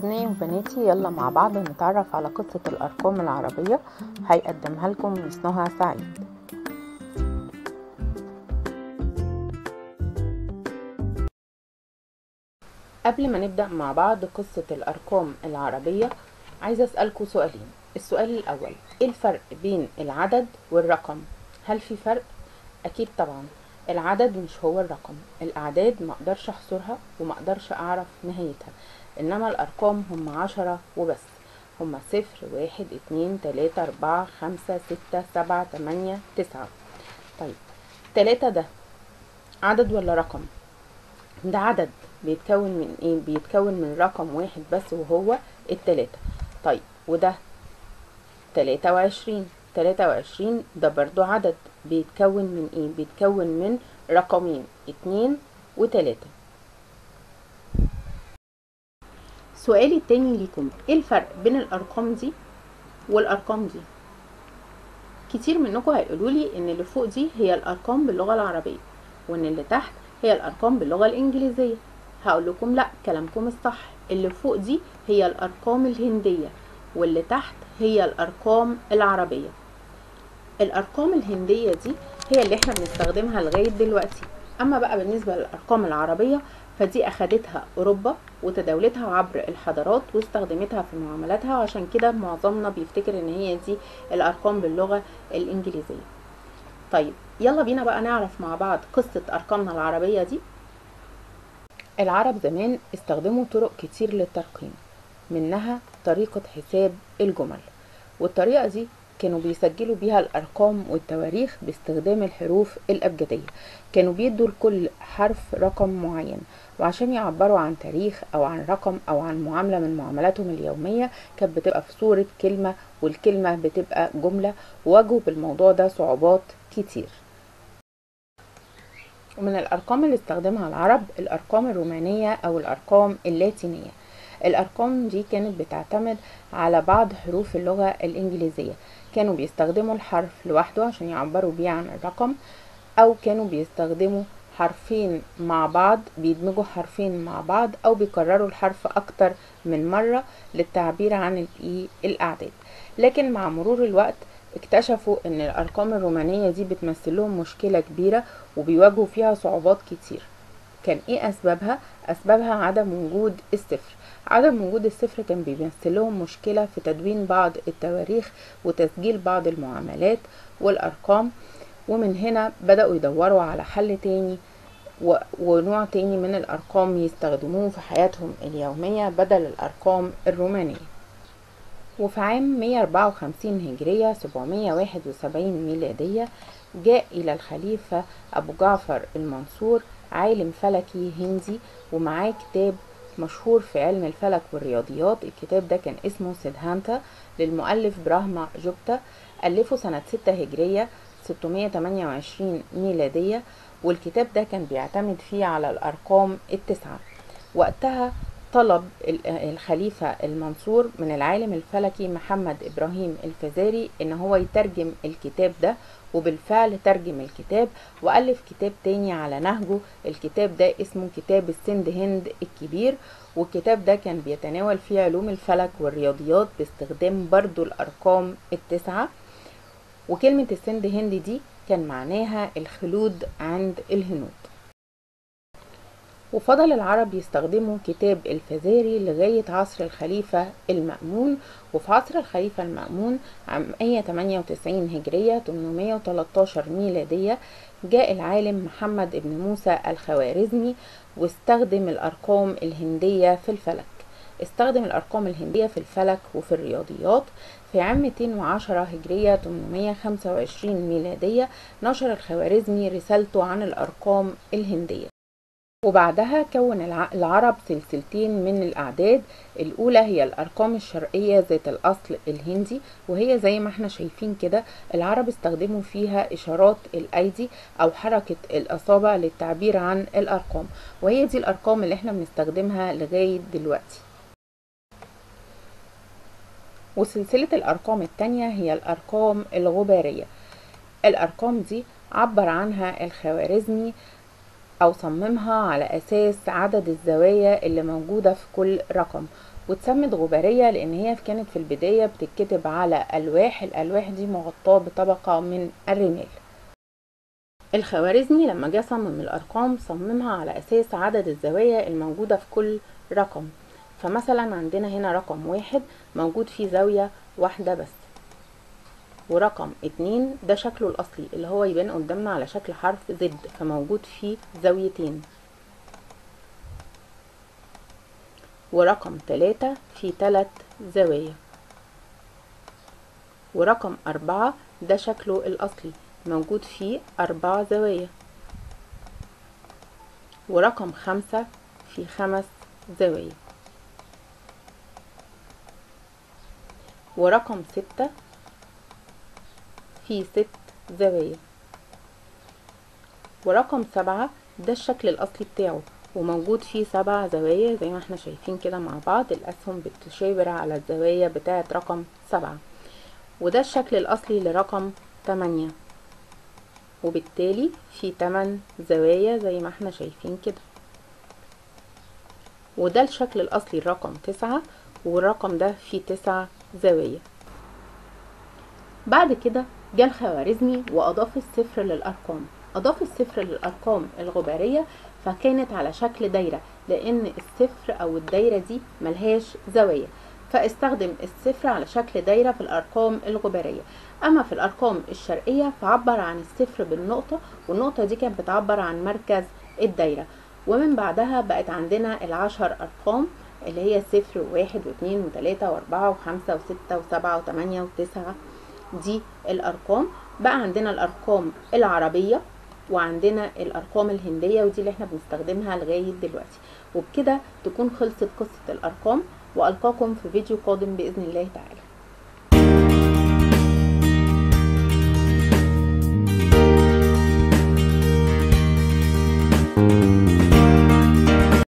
أبنائي وبناتي يلا مع بعض نتعرف على قصة الأرقام العربية هيقدمها لكم مس نهى سعيد قبل ما نبدأ مع بعض قصة الأرقام العربية عايزة أسألكم سؤالين السؤال الأول إيه الفرق بين العدد والرقم؟ هل في فرق؟ أكيد طبعا العدد مش هو الرقم الأعداد ما أقدرش أحصرها وما أقدرش أعرف نهايتها إنما الأرقام هم عشرة وبس هم صفر واحد اتنين تلاتة أربعة خمسة ستة سبعة تمانية تسعة طيب تلاتة ده عدد ولا رقم؟ ده عدد بيتكون من ايه بيتكون من رقم واحد بس وهو التلاتة طيب وده تلاتة وعشرين تلاتة وعشرين ده برضو عدد بيتكون من ايه بيتكون من رقمين اتنين وتلاتة سؤالي التاني ليكم ايه الفرق بين الارقام دي والارقام دي كتير منكم هيقولوا لي ان اللي فوق دي هي الارقام باللغة العربية وان اللي تحت هي الارقام باللغة الانجليزية هقول لكم لا كلامكم الصح اللي فوق دي هي الارقام الهندية واللي تحت هي الارقام العربية الارقام الهندية دي هي اللي احنا بنستخدمها لغاية دلوقتي اما بقى بالنسبة للارقام العربية فدي اخدتها اوروبا وتداولتها عبر الحضارات واستخدمتها في معاملاتها وعشان كده معظمنا بيفتكر ان هي دي الارقام باللغة الانجليزية طيب يلا بينا بقى نعرف مع بعض قصة ارقامنا العربية دي العرب زمان استخدموا طرق كتير للترقيم منها طريقة حساب الجمل والطريقة دي كانوا بيسجلوا بيها الأرقام والتواريخ باستخدام الحروف الأبجدية كانوا بيدوا لكل حرف رقم معين وعشان يعبروا عن تاريخ أو عن رقم أو عن معاملة من معاملاتهم اليومية كانت بتبقى في صورة كلمة والكلمة بتبقى جملة وواجهوا بالموضوع ده صعوبات كتير ومن الأرقام اللي استخدمها العرب الأرقام الرومانية أو الأرقام اللاتينية الأرقام دي كانت بتعتمد على بعض حروف اللغة الإنجليزية كانوا بيستخدموا الحرف لوحده عشان يعبروا بيه عن الرقم أو كانوا بيستخدموا حرفين مع بعض بيدمجوا حرفين مع بعض أو بيكرروا الحرف أكتر من مرة للتعبير عن الأعداد لكن مع مرور الوقت اكتشفوا ان الارقام الرومانية دي بتمثل لهم مشكلة كبيرة وبيواجهوا فيها صعوبات كتير كان ايه اسبابها اسبابها عدم وجود الصفر عدم وجود الصفر كان بيمثل لهم مشكلة في تدوين بعض التواريخ وتسجيل بعض المعاملات والارقام ومن هنا بدأوا يدوروا على حل تاني ونوع تاني من الارقام يستخدموه في حياتهم اليومية بدل الارقام الرومانية وفي عام 154 هجرية 771 ميلادية جاء إلى الخليفة أبو جعفر المنصور عالم فلكي هندي ومعاه كتاب مشهور في علم الفلك والرياضيات الكتاب ده كان اسمه سيدهانتا للمؤلف براهما جوبتا ألفه سنة 6 هجرية 628 ميلادية والكتاب ده كان بيعتمد فيه على الأرقام التسعة وقتها طلب الخليفة المنصور من العالم الفلكي محمد إبراهيم الفزاري إن هو يترجم الكتاب ده وبالفعل ترجم الكتاب وألف كتاب تاني على نهجه الكتاب ده اسمه كتاب السند هند الكبير والكتاب ده كان بيتناول فيه علوم الفلك والرياضيات باستخدام برضو الأرقام التسعة وكلمة السند هند دي كان معناها الخلود عند الهنود وفضل العرب يستخدموا كتاب الفزاري لغاية عصر الخليفة المأمون وفي عصر الخليفة المأمون عام 198 هجرية 813 ميلادية جاء العالم محمد ابن موسى الخوارزمي واستخدم الأرقام الهندية في الفلك استخدم الأرقام الهندية في الفلك وفي الرياضيات في عام 210 هجرية 825 ميلادية نشر الخوارزمي رسالته عن الأرقام الهندية وبعدها كون العرب سلسلتين من الأعداد الأولى هي الأرقام الشرقية ذات الأصل الهندي وهي زي ما احنا شايفين كده العرب استخدموا فيها إشارات الأيدي أو حركة الأصابع للتعبير عن الأرقام وهي دي الأرقام اللي احنا بنستخدمها لغاية دلوقتي وسلسلة الأرقام التانية هي الأرقام الغبارية الأرقام دي عبر عنها الخوارزمي أو صممها على أساس عدد الزوايا اللي موجودة في كل رقم واتسمت غبارية لأن هي كانت في البداية بتتكتب على ألواح الألواح دي مغطاة بطبقة من الرمال الخوارزمي لما جه صمم الأرقام صممها على أساس عدد الزوايا الموجودة في كل رقم فمثلا عندنا هنا رقم واحد موجود فيه زاوية واحدة بس ورقم اتنين ده شكله الأصلي اللي هو يبان قدامنا على شكل حرف زد فموجود فيه زاويتين ورقم تلاتة فيه تلات زوايا ورقم أربعة ده شكله الأصلي موجود فيه أربع زوايا ورقم خمسة فيه خمس زوايا ورقم ستة فيه ست زوايا ورقم سبعة ده الشكل الأصلي بتاعه وموجود فيه سبع زوايا زي ما احنا شايفين كده مع بعض الأسهم بتشاور على الزوايا بتاعة رقم سبعة وده الشكل الأصلي لرقم تمانية وبالتالي في تمن زوايا زي ما احنا شايفين كده وده الشكل الأصلي الرقم تسعة والرقم ده فيه تسع زوايا بعد كده جه الخوارزمي وأضاف الصفر للأرقام أضاف الصفر للأرقام الغبارية فكانت على شكل دايرة لأن الصفر أو الدايرة دي ملهاش زوايا فاستخدم الصفر على شكل دايرة في الأرقام الغبارية أما في الأرقام الشرقية فعبر عن الصفر بالنقطة والنقطة دي كانت بتعبر عن مركز الدايرة ومن بعدها بقت عندنا العشر أرقام اللي هي صفر وواحد واثنين وثلاثة وأربعة وخمسة وستة وسبعة وثمانية وتسعة دي الأرقام بقى عندنا الأرقام العربية وعندنا الأرقام الهندية ودي اللي احنا بنستخدمها لغاية دلوقتي وبكده تكون خلصت قصة الأرقام وألقاكم في فيديو قادم بإذن الله تعالى